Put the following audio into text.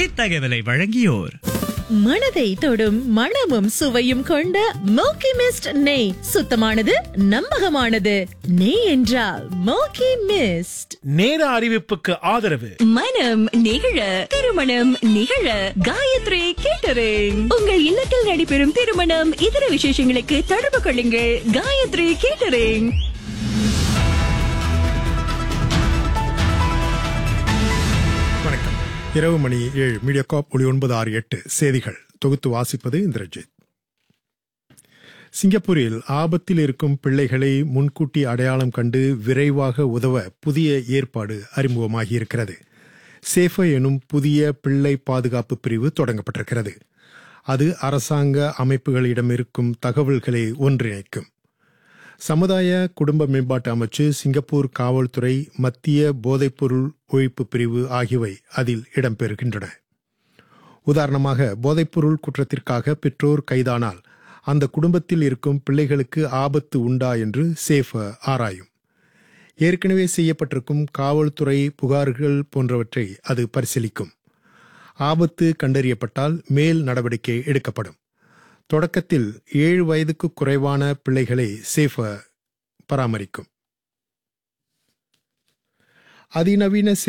இத்தகவலை வழங்கியோர் மனதை தொடும் மணமும் சுவையும் கொண்ட மோக்கி மிஸ்ட் நெய் சுத்தமானது நம்பகமானது நெய் என்றால் மோக்கி மிஸ்ட் நேர அறிவிப்புக்கு ஆதரவு மனம் நிகழ திருமணம் நிகழ காயத்ரி கேட்டரிங் உங்கள் இல்லத்தில் நடைபெறும் திருமணம் இதர விசேஷங்களுக்கு தொடர்பு கொள்ளுங்கள் காயத்ரி கேட்டரிங் வணக்கம் இரவு மணி ஏழு மீடியா காப் ஒளி ஒன்பது ஆறு எட்டு செய்திகள் தொகுத்து வாசிப்பது இந்திரஜித் சிங்கப்பூரில் ஆபத்தில் இருக்கும் பிள்ளைகளை முன்கூட்டி அடையாளம் கண்டு விரைவாக உதவ புதிய ஏற்பாடு அறிமுகமாகியிருக்கிறது சேஃபா எனும் புதிய பிள்ளை பாதுகாப்பு பிரிவு தொடங்கப்பட்டிருக்கிறது அது அரசாங்க அமைப்புகளிடம் இருக்கும் தகவல்களை ஒன்றிணைக்கும் சமுதாய குடும்ப மேம்பாட்டு அமைச்சு சிங்கப்பூர் காவல்துறை மத்திய போதைப்பொருள் ஒழிப்பு பிரிவு ஆகியவை அதில் இடம்பெறுகின்றன உதாரணமாக போதைப்பொருள் குற்றத்திற்காக பெற்றோர் கைதானால் அந்த குடும்பத்தில் இருக்கும் பிள்ளைகளுக்கு ஆபத்து உண்டா என்று சேஃப ஆராயும் ஏற்கனவே செய்யப்பட்டிருக்கும் காவல்துறை புகார்கள் போன்றவற்றை அது பரிசீலிக்கும் ஆபத்து கண்டறியப்பட்டால் மேல் நடவடிக்கை எடுக்கப்படும் தொடக்கத்தில் ஏழு வயதுக்கு குறைவான பிள்ளைகளை சேஃப பராமரிக்கும் அதிநவீன